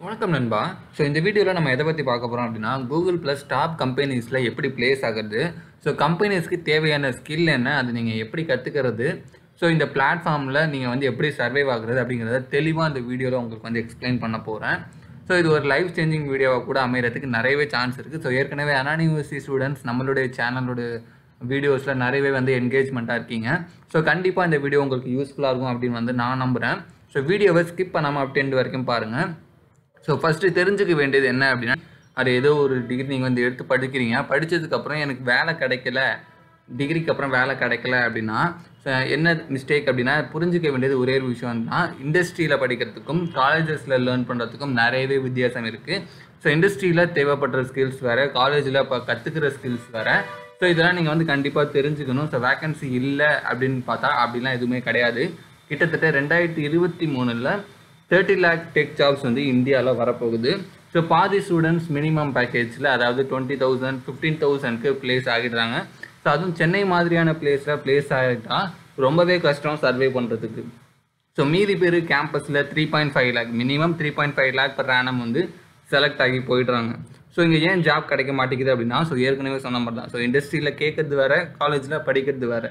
வணக்கம் நண்பா ஸோ இந்த வீடியோவில் நம்ம எதை பற்றி பார்க்க போகிறோம் அப்படின்னா கூகுள் ப்ளஸ் டாப் கம்பெனிஸில் எப்படி ப்ளேஸ் ஆகுறது ஸோ கம்பெனிஸ்க்கு தேவையான ஸ்கில் என்ன அது நீங்கள் எப்படி கற்றுக்கிறது ஸோ இந்த பிளாட்ஃபார்மில் நீங்கள் வந்து எப்படி சர்வைவ் ஆகுறது அப்படிங்கிறத தெளிவாக இந்த வீடியோவில் உங்களுக்கு வந்து எக்ஸ்பிளைன் பண்ண போகிறேன் ஸோ இது ஒரு லைஃப் சேஞ்சிங் வீடியோவாக கூட அமையறதுக்கு நிறையவே சான்ஸ் இருக்குது ஸோ ஏற்கனவே அண்ணா யூனிவர்சிட்டி ஸ்டூடெண்ட்ஸ் நம்மளுடைய சேனலோட வீடியோஸில் நிறையவே வந்து என்கேஜ்மெண்ட்டாக இருக்கீங்க ஸோ கண்டிப்பாக இந்த வீடியோ உங்களுக்கு யூஸ்ஃபுல்லாக இருக்கும் அப்படின்னு வந்து நான் நம்புகிறேன் ஸோ வீடியோவை ஸ்கிப் பண்ணாமல் அப்படி end வரைக்கும் பாருங்கள் ஸோ ஃபஸ்ட்டு தெரிஞ்சுக்க வேண்டியது என்ன அப்படின்னா அது ஏதோ ஒரு டிகிரி நீங்கள் வந்து எடுத்து படிக்கிறீங்க படித்ததுக்கப்புறம் எனக்கு வேலை கிடைக்கல டிகிரிக்கு அப்புறம் வேலை கிடைக்கல அப்படின்னா so என்ன மிஸ்டேக் அப்படின்னா புரிஞ்சுக்க வேண்டியது ஒரே ஒரு விஷயம் தான் இண்டஸ்ட்ரியில் படிக்கிறதுக்கும் காலேஜஸில் லேர்ன் பண்ணுறதுக்கும் நிறையவே வித்தியாசம் இருக்குது ஸோ இண்டஸ்ட்ரியில் தேவைப்படுற ஸ்கில்ஸ் வேறு காலேஜில் இப்போ கற்றுக்கிற ஸ்கில்ஸ் வேறு ஸோ இதெல்லாம் நீங்கள் வந்து கண்டிப்பாக தெரிஞ்சுக்கணும் ஸோ வேகன்சி இல்லை அப்படின்னு பார்த்தா அப்படிலாம் எதுவுமே கிடையாது கிட்டத்தட்ட ரெண்டாயிரத்தி இருபத்தி மூணில் தேர்ட்டி லேக் டெக் ஜாப்ஸ் வந்து இந்தியாவில் வரப்போகுது ஸோ பாதி ஸ்டூடெண்ட்ஸ் மினிமம் பேக்கேஜில் அதாவது டுவெண்ட்டி தௌசண்ட் ஃபிஃப்டீன் தௌசண்ட்க்கு ப்ளேஸ் ஆகிடுறாங்க ஸோ அதுவும் சென்னை மாதிரியான பிளேஸில் ப்ளேஸ் ஆகிட்டா ரொம்பவே கஷ்டம் சர்வே பண்ணுறதுக்கு ஸோ மீதி பேர் கேம்பஸில் three point five lakh minimum three point five lakh per annum வந்து செலக்ட் ஆகி போயிடுறாங்க ஸோ இங்கே ஏன் ஜாப் கிடைக்க மாட்டேங்குது அப்படின்னா ஸோ ஏற்கனவே சொன்ன மாதிரி தான் ஸோ இண்டஸ்ட்ரியில் கேட்கறது வேற காலேஜில் படிக்கிறது வேற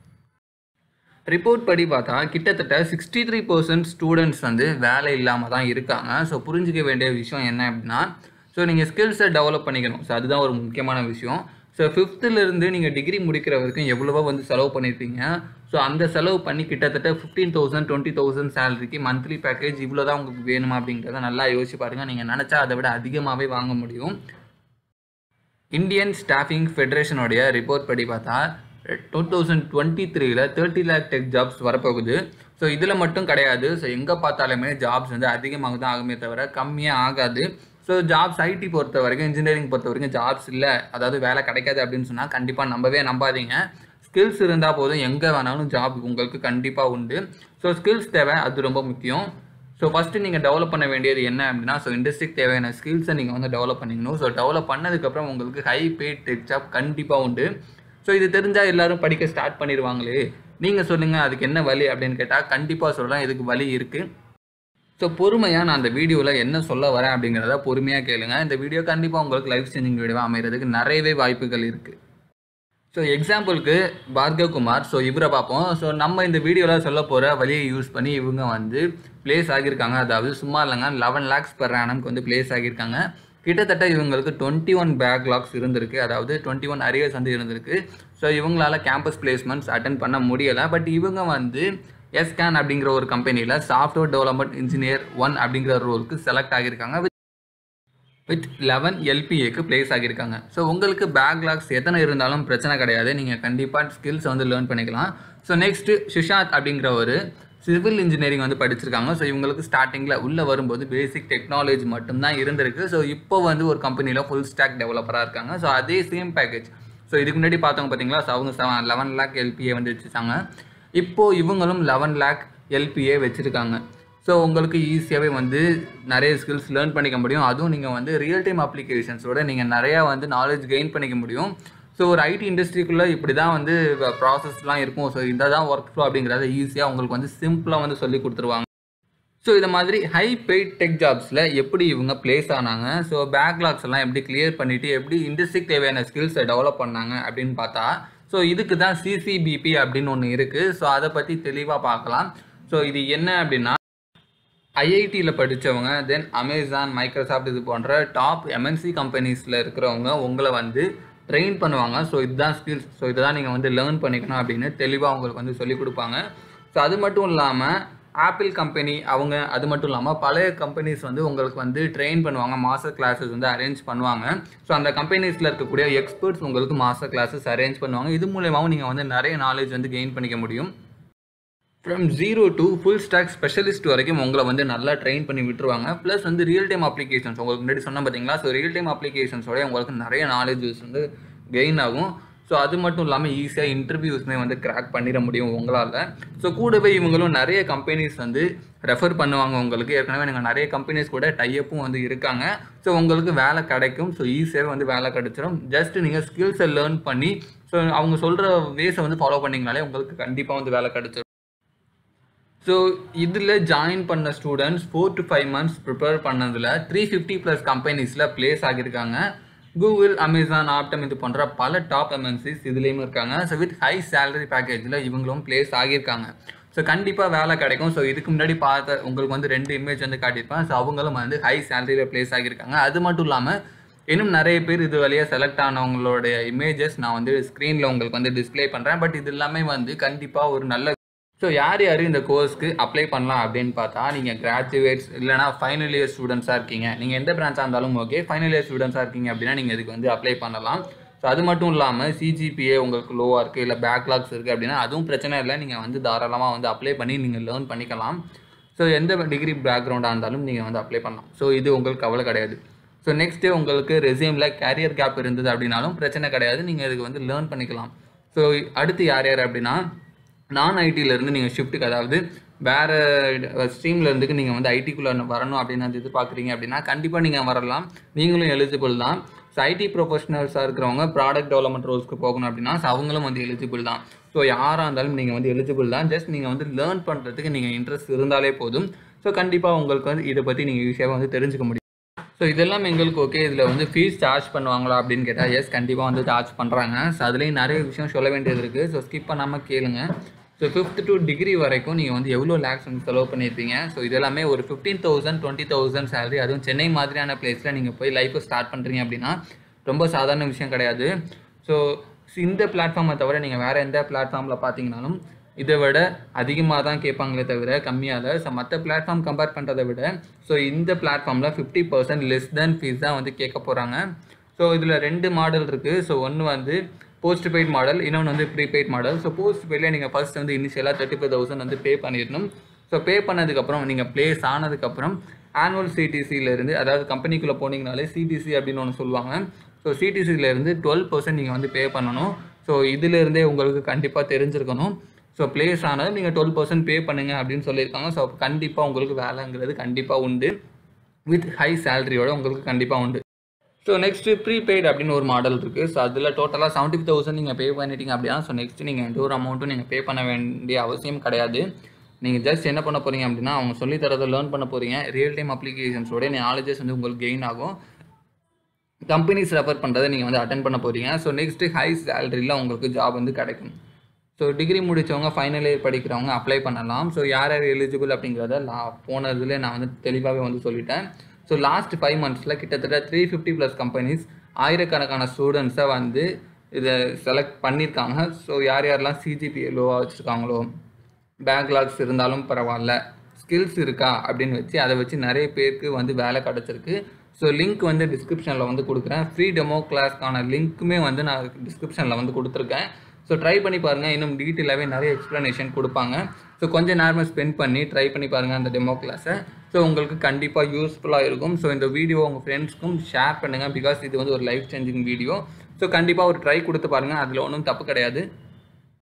ரிப்போர்ட் படி பார்த்தா கிட்டத்தட்ட சிக்ஸ்டி த்ரீ பர்சன்ட் ஸ்டூடெண்ட்ஸ் வந்து வேலை இல்லாமல் தான் இருக்காங்க ஸோ புரிஞ்சிக்க வேண்டிய விஷயம் என்ன அப்படின்னா ஸோ நீங்கள் ஸ்கில்ஸை டெவலப் பண்ணிக்கணும் ஸோ அதுதான் ஒரு முக்கியமான விஷயம் ஸோ ஃபிஃப்த்துலேருந்து நீங்கள் டிகிரி முடிக்கிற வரைக்கும் எவ்வளவோ வந்து செலவு பண்ணியிருப்பீங்க ஸோ அந்த செலவு பண்ணி கிட்டத்தட்ட ஃபிஃப்டீன் தௌசண்ட் டுவெண்ட்டி தௌசண்ட் சேலரிக்கு மந்த்லி பேக்கேஜ் இவ்வளோ தான் உங்களுக்கு வேணுமா அப்படிங்கிறத நல்லா யோசிச்சு பாருங்கள் நீங்கள் நினச்சா அதை விட அதிகமாகவே வாங்க முடியும் இந்தியன் ஸ்டாஃபிங் ஃபெடரேஷனுடைய ரிப்போர்ட் படி பார்த்தா டூ தௌசண்ட் டுவெண்ட்டி த்ரீல தேர்ட்டி லேக் டெக் ஜாப்ஸ் வரப்போகுது ஸோ இதில் மட்டும் கிடையாது ஸோ எங்கே பார்த்தாலுமே ஜாப்ஸ் வந்து அதிகமாக தான் ஆகுமே தவிர கம்மியாக ஆகாது ஸோ ஜாப்ஸ் ஐடி பொறுத்த வரைக்கும் இன்ஜினியரிங் பொறுத்த வரைக்கும் ஜாப்ஸ் இல்லை அதாவது வேலை கிடைக்காது அப்படின்னு சொன்னால் கண்டிப்பாக நம்பவே நம்பாதீங்க ஸ்கில்ஸ் இருந்தால் போதும் எங்கே வேணாலும் ஜாப் உங்களுக்கு கண்டிப்பாக உண்டு ஸோ ஸ்கில்ஸ் தேவை அது ரொம்ப முக்கியம் ஸோ ஃபஸ்ட்டு நீங்கள் டெவலப் பண்ண வேண்டியது என்ன அப்படின்னா ஸோ இண்டஸ்ட்ரிக்கு தேவையான ஸ்கில்ஸை நீங்கள் வந்து டெவலப் பண்ணிக்கணும் ஸோ டெவலப் பண்ணதுக்கப்புறம் உங்களுக்கு ஹை பேட் டெக் ஜாப் கண்டிப்பாக உண்டு ஸோ இது தெரிஞ்சால் எல்லாரும் படிக்க ஸ்டார்ட் பண்ணிடுவாங்களே நீங்கள் சொல்லுங்கள் அதுக்கு என்ன வழி அப்படின்னு கேட்டால் கண்டிப்பாக சொல்கிறேன் இதுக்கு வழி இருக்குது ஸோ பொறுமையாக நான் அந்த வீடியோவில் என்ன சொல்ல வரேன் அப்படிங்கிறத பொறுமையாக கேளுங்க இந்த வீடியோ கண்டிப்பாக உங்களுக்கு லைஃப் சேஞ்சிங் வீடியோவாக அமைகிறதுக்கு நிறையவே வாய்ப்புகள் இருக்குது ஸோ எக்ஸாம்பிளுக்கு பார்கவ் குமார் ஸோ இவரை பார்ப்போம் ஸோ நம்ம இந்த வீடியோவில் சொல்ல போகிற வழியை யூஸ் பண்ணி இவங்க வந்து ப்ளேஸ் ஆகியிருக்காங்க அதாவது சும்மா இல்லைங்க லெவன் லேக்ஸ் பெர் ஆனம்க்கு வந்து ப்ளேஸ் ஆகியிருக்காங்க கிட்டத்தட்ட இவங்களுக்கு டுவெண்ட்டி ஒன் பேக்லாக்ஸ் இருந்திருக்கு அதாவது டுவெண்ட்டி ஒன் அரியர்ஸ் வந்து இருந்திருக்கு ஸோ இவங்களால கேம்பஸ் பிளேஸ்மெண்ட்ஸ் அட்டன் பண்ண முடியலை பட் இவங்க வந்து எஸ்கேன் அப்படிங்கிற ஒரு கம்பெனியில் சாஃப்ட்வேர் டெவலப்மெண்ட் இன்ஜினியர் ஒன் அப்படிங்கிற ரோலுக்கு செலக்ட் ஆகியிருக்காங்க வித் லெவன் எல்பிஏக்கு ப்ளேஸ் ஆகியிருக்காங்க ஸோ உங்களுக்கு பேக்லாக்ஸ் எத்தனை இருந்தாலும் பிரச்சனை கிடையாது நீங்கள் கண்டிப்பாக ஸ்கில்ஸ் வந்து லேர்ன் பண்ணிக்கலாம் ஸோ நெக்ஸ்ட்டு சுஷாந்த் அப்படிங்கிற ஒரு சிவில் இன்ஜினியரிங் வந்து படிச்சிருக்காங்க ஸோ இவங்களுக்கு ஸ்டார்டிங்கில் உள்ளே வரும்போது பேசிக் டெக்னாலஜி மட்டும்தான் இருந்திருக்கு ஸோ இப்போ வந்து ஒரு கம்பெனியில் ஃபுல் ஸ்டாக் டெவலப்பராக இருக்காங்க ஸோ அதே சேம் பேக்கேஜ் ஸோ இதுக்கு முன்னாடி பார்த்தவங்க பார்த்தீங்களா ஸோ அவங்க செவன் லெவன் லேக் எல்பிஏ வந்து வச்சுருக்காங்க இப்போது இவங்களும் லெவன் லேக் எல்பிஏ வச்சுருக்காங்க ஸோ உங்களுக்கு ஈஸியாகவே வந்து நிறைய ஸ்கில்ஸ் லேர்ன் பண்ணிக்க முடியும் அதுவும் நீங்கள் வந்து ரியல் டைம் அப்ளிகேஷன்ஸோட நீங்கள் நிறையா வந்து நாலேஜ் கெயின் பண்ணிக்க முடியும் ஸோ ஒரு ஐடி இண்டஸ்ட்ரிக்குள்ளே இப்படி தான் வந்து ப்ராசஸ்லாம் இருக்கும் ஸோ இதை தான் ஒர்க் ஃப்ளோ அப்படிங்கிறத ஈஸியாக உங்களுக்கு வந்து சிம்பிளாக வந்து சொல்லி கொடுத்துருவாங்க ஸோ இந்த மாதிரி ஹை பெய்ட் டெக் ஜாப்ஸில் எப்படி இவங்க ப்ளேஸ் ஆனாங்க ஸோ பேக்லாக்ஸ் எல்லாம் எப்படி கிளியர் பண்ணிவிட்டு எப்படி இண்டஸ்ட்ரிக்கு தேவையான ஸ்கில்ஸை டெவலப் பண்ணாங்க அப்படின்னு பார்த்தா ஸோ இதுக்கு தான் சிசிபிபி அப்படின்னு ஒன்று இருக்குது ஸோ அதை பற்றி தெளிவாக பார்க்கலாம் ஸோ இது என்ன அப்படின்னா ஐஐடியில் படித்தவங்க தென் அமேசான் மைக்ரோசாஃப்ட் இது போன்ற டாப் எம்என்சி கம்பெனிஸில் இருக்கிறவங்க உங்களை வந்து ட்ரெயின் பண்ணுவாங்க ஸோ இதுதான் ஸ்கில்ஸ் ஸோ இதை தான் நீங்கள் வந்து லேர்ன் பண்ணிக்கணும் அப்படின்னு தெளிவாக உங்களுக்கு வந்து சொல்லிக் கொடுப்பாங்க ஸோ அது மட்டும் இல்லாமல் ஆப்பிள் கம்பெனி அவங்க அது மட்டும் இல்லாமல் பழைய கம்பெனிஸ் வந்து உங்களுக்கு வந்து ட்ரெயின் பண்ணுவாங்க மாஸ்டர் கிளாஸஸ் வந்து அரேஞ்ச் பண்ணுவாங்க ஸோ அந்த கம்பெனிஸில் இருக்கக்கூடிய எக்ஸ்பர்ட்ஸ் உங்களுக்கு மாஸ்டர் கிளாஸஸ் அரேஞ்ச் பண்ணுவாங்க இது மூலயமாவும் நீங்கள் வந்து நிறைய நாலேஜ் வந்து கெயின் பண்ணிக்க முடியும் from zero to full stack specialist வரைக்கும் உங்களை வந்து நல்லா ட்ரெயின் பண்ணி விட்டுருவாங்க ப்ளஸ் வந்து ரியல் டைம் அப்ளிகேஷன்ஸ் உங்களுக்கு முன்னாடி சொன்ன பார்த்தீங்களா ஸோ ரியல் டைம் அப்ளிகேஷன்ஸோட உங்களுக்கு நிறைய நாலேஜஸ் வந்து கெயின் ஆகும் ஸோ அது மட்டும் இல்லாமல் ஈஸியாக இன்டர்வியூஸ்மே வந்து கிராக் பண்ணிட முடியும் உங்களால் ஸோ கூடவே இவங்களும் நிறைய கம்பெனிஸ் வந்து ரெஃபர் பண்ணுவாங்க உங்களுக்கு ஏற்கனவே நீங்கள் நிறைய கம்பெனிஸ் கூட டைப்பும் வந்து இருக்காங்க ஸோ உங்களுக்கு வேலை கிடைக்கும் ஸோ ஈஸியாகவே வந்து வேலை கிடைச்சிடும் ஜஸ்ட் நீங்கள் ஸ்கில்ஸை லேர்ன் பண்ணி ஸோ அவங்க சொல்கிற வேஸை வந்து ஃபாலோ பண்ணிங்கனாலே உங்களுக்கு கண்டிப்பாக வந்து வேலை கிடைச்சிடும் ஸோ இதில் ஜாயின் பண்ண students four to five months prepare பண்ணதில் த்ரீ ஃபிஃப்டி ப்ளஸ் கம்பெனிஸில் ப்ளேஸ் ஆகியிருக்காங்க கூகுள் அமேசான் ஆப்டம் இது போன்ற பல டாப் எம்என்சிஸ் இதுலேயும் இருக்காங்க ஸோ வித் ஹை சேலரி பேக்கேஜில் இவங்களும் ப்ளேஸ் ஆகியிருக்காங்க ஸோ கண்டிப்பாக வேலை கிடைக்கும் ஸோ இதுக்கு முன்னாடி பார்த்த உங்களுக்கு வந்து ரெண்டு இமேஜ் வந்து காட்டியிருப்பேன் ஸோ அவங்களும் வந்து ஹை சேலரியில் ப்ளேஸ் ஆகியிருக்காங்க அது மட்டும் இல்லாமல் இன்னும் நிறைய பேர் இது வழியாக செலக்ட் ஆனவங்களுடைய இமேஜஸ் நான் வந்து ஸ்க்ரீனில் உங்களுக்கு வந்து டிஸ்ப்ளே பண்ணுறேன் பட் இது எல்லாமே வந்து கண்டிப்பாக ஒரு நல்ல ஸோ யார் யார் இந்த கோர்ஸ்க்கு அப்ளை பண்ணலாம் அப்படின்னு பார்த்தா நீங்கள் கிராஜுவேட்ஸ் இல்லைனா ஃபைனல் இயர் ஸ்டூடெண்ட்ஸாக இருக்கீங்க நீங்கள் எந்த பிரான்ச்சாக இருந்தாலும் ஓகே ஃபைனல் இயர் ஸ்டூடெண்ட்ஸாக இருக்கீங்க அப்படின்னா நீங்கள் இதுக்கு வந்து அப்ளை பண்ணலாம் ஸோ அது மட்டும் இல்லாமல் சிஜிபிஏ உங்களுக்கு லோவாக இருக்குது இல்லை பேக்லாக்ஸ் இருக்குது அப்படின்னா அதுவும் பிரச்சனை இல்லை நீங்கள் வந்து தாராளமாக வந்து அப்ளை பண்ணி நீங்கள் லேர்ன் பண்ணிக்கலாம் ஸோ எந்த டிகிரி பேக்ரவுண்டாக இருந்தாலும் நீங்கள் வந்து அப்ளை பண்ணலாம் ஸோ இது உங்களுக்கு கவலை கிடையாது ஸோ நெக்ஸ்ட்டு உங்களுக்கு ரெசியூமில் கேரியர் கேப் இருந்தது அப்படின்னாலும் பிரச்சனை கிடையாது நீங்கள் இதுக்கு வந்து லேர்ன் பண்ணிக்கலாம் ஸோ அடுத்து யார் யார் அப்படின்னா நான் ஐடியிலேருந்து நீங்கள் ஷிஃப்ட்டுக்கு அதாவது வேறு ஸ்ட்ரீம்லேருந்துக்கு நீங்கள் வந்து ஐடிக்குள்ளே வரணும் அப்படின்னு வந்து எதிர்பார்க்குறீங்க அப்படின்னா கண்டிப்பாக நீங்கள் வரலாம் நீங்களும் எலிஜிபிள் தான் ஸோ ஐடி ப்ரொஃபஷனல்ஸாக இருக்கிறவங்க ப்ராடக்ட் டெவலப்மெண்ட் ரோல்ஸ்க்கு போகணும் அப்படின்னா ஸோ அவங்களும் வந்து எலிஜிபிள் தான் ஸோ யாராக இருந்தாலும் நீங்கள் வந்து எலிஜிபிள் தான் ஜஸ்ட் நீங்கள் வந்து லேர்ன் பண்ணுறதுக்கு நீங்கள் இன்ட்ரெஸ்ட் இருந்தாலே போதும் ஸோ கண்டிப்பாக உங்களுக்கு வந்து இதை பற்றி நீங்கள் ஈஸியாக வந்து தெரிஞ்சுக்க முடியும் ஸோ இதெல்லாம் எங்களுக்கு ஓகே இதில் வந்து ஃபீஸ் சார்ஜ் பண்ணுவாங்களா அப்படின்னு கேட்டால் எஸ் கண்டிப்பாக வந்து சார்ஜ் பண்ணுறாங்க ஸோ அதுலேயும் நிறைய விஷயம் சொல்ல வேண்டியது இருக்குது ஸோ ஸ்கிப் பண்ணாமல் கேளுங்க ஸோ ஃபிஃப்த் டு டிகிரி வரைக்கும் நீங்கள் வந்து எவ்வளோ லேக்ஸ் வந்து செலவு பண்ணியிருப்பீங்க ஸோ இதெல்லாமே ஒரு fifteen thousand twenty thousand salary அதுவும் சென்னை மாதிரியான பிளேஸில் நீங்கள் போய் லைஃப்பை ஸ்டார்ட் பண்ணுறீங்க அப்படின்னா ரொம்ப சாதாரண விஷயம் கிடையாது ஸோ இந்த பிளாட்ஃபார்மை தவிர நீங்கள் வேறு எந்த பிளாட்ஃபார்மில் பார்த்தீங்கனாலும் இதை விட அதிகமாக தான் கேட்பாங்களே தவிர கம்மியாக ஸோ மற்ற பிளாட்ஃபார்ம் கம்பேர் பண்ணுறதை விட ஸோ இந்த பிளாட்ஃபார்மில் fifty percent less then fees தான் வந்து கேட்க போகிறாங்க ஸோ இதில் ரெண்டு மாடல் இருக்குது ஸோ ஒன்று வந்து போஸ்ட் பெய்ட் மாடல் இன்னொன்று வந்து ப்ரீபெய்ட் மாடல் ஸோ போஸ்ட் பெய்டில் நீங்கள் ஃபர்ஸ்ட் வந்து இனிஷியலாக தேர்ட்டி ஃபைவ் தௌசண்ட் வந்து பே பண்ணிடணும் ஸோ பே பண்ணதுக்கப்புறம் நீங்கள் ப்ளேஸ் ஆனதுக்கப்புறம் ஆனுவல் சிடிசியிலேருந்து அதாவது கம்பெனிக்குள்ளே போனீங்கனாலே சிடிசி அப்படின்னு ஒன்று சொல்லுவாங்க ஸோ சிடிசியிலேருந்து டுவெல் பர்சன்ட் நீங்கள் வந்து பே பண்ணணும் ஸோ இதிலேருந்தே உங்களுக்கு கண்டிப்பாக தெரிஞ்சிருக்கணும் ஸோ ப்ளேஸ் ஆனது நீங்கள் டுவெல் பர்சன்ட் பே பண்ணுங்கள் அப்படின்னு சொல்லியிருக்காங்க ஸோ கண்டிப்பாக உங்களுக்கு வேலைங்கிறது கண்டிப்பாக உண்டு வித் ஹை சேலரியோட உங்களுக்கு கண்டிப்பாக உண்டு ஸோ நெக்ஸ்ட்டு ப்ரீபெய்ட் அப்படின்னு ஒரு மாடல் இருக்குது ஸோ அதில் டோட்டலாக செவன்ட்டி தௌசண்ட் நீங்கள் பே பண்ணிட்டீங்க அப்படின்னா ஸோ நெக்ஸ்ட் நீங்கள் எந்த ஒரு அமௌண்ட்டும் நீங்கள் பே பண்ண வேண்டிய அவசியம் கிடையாது நீங்கள் ஜஸ்ட் என்ன பண்ண போகிறீங்க அப்படின்னா அவங்க சொல்லி தரதை லேர்ன் பண்ண போகிறீங்க ரியல் டைம் அப்ளிகேஷன்ஸோட நாலேஜஸ் வந்து உங்களுக்கு கெயின் ஆகும் கம்பெனிஸ் ரெஃபர் பண்ணுறதை நீங்கள் வந்து அட்டன் பண்ண போகிறீங்க ஸோ நெக்ஸ்ட்டு ஹை சேலரியில் உங்களுக்கு ஜாப் வந்து கிடைக்கும் ஸோ டிகிரி முடித்தவங்க ஃபைனல் இயர் படிக்கிறவங்க அப்ளை பண்ணலாம் ஸோ யார் யார் எலிஜிபிள் அப்படிங்கிறத லா போனதுல நான் வந்து தெளிவாகவே வந்து சொல்லிட்டேன் ஸோ லாஸ்ட் ஃபைவ் மந்த்ஸில் கிட்டத்தட்ட த்ரீ ஃபிஃப்டி ப்ளஸ் கம்பெனிஸ் ஆயிரக்கணக்கான ஸ்டூடெண்ட்ஸை வந்து இதை செலக்ட் பண்ணியிருக்காங்க ஸோ யார் யாரெல்லாம் சிஜிபிஏ லோவாக வச்சுருக்காங்களோ பேக்லாக்ஸ் இருந்தாலும் பரவாயில்ல ஸ்கில்ஸ் இருக்கா அப்படின்னு வச்சு அதை வச்சு நிறைய பேருக்கு வந்து வேலை கிடச்சிருக்கு ஸோ லிங்க் வந்து டிஸ்கிரிப்ஷனில் வந்து கொடுக்குறேன் ஃப்ரீ டெமோ கிளாஸ்க்கான லிங்க்குமே வந்து நான் டிஸ்கிரிப்ஷனில் வந்து கொடுத்துருக்கேன் ஸோ ட்ரை பண்ணி பாருங்கள் இன்னும் டீட்டெயிலாகவே நிறைய எக்ஸ்ப்ளனேஷன் கொடுப்பாங்க ஸோ கொஞ்சம் நேரமாக ஸ்பெண்ட் பண்ணி ட்ரை பண்ணி பாருங்கள் அந்த டெமோ கிளாஸை ஸோ உங்களுக்கு கண்டிப்பாக யூஸ்ஃபுல்லாக இருக்கும் ஸோ இந்த வீடியோ உங்கள் ஃப்ரெண்ட்ஸ்க்கும் ஷேர் பண்ணுங்கள் பிகாஸ் இது வந்து ஒரு லைஃப் சேஞ்சிங் வீடியோ ஸோ கண்டிப்பாக ஒரு ட்ரை கொடுத்து பாருங்கள் அதில் ஒன்றும் தப்பு கிடையாது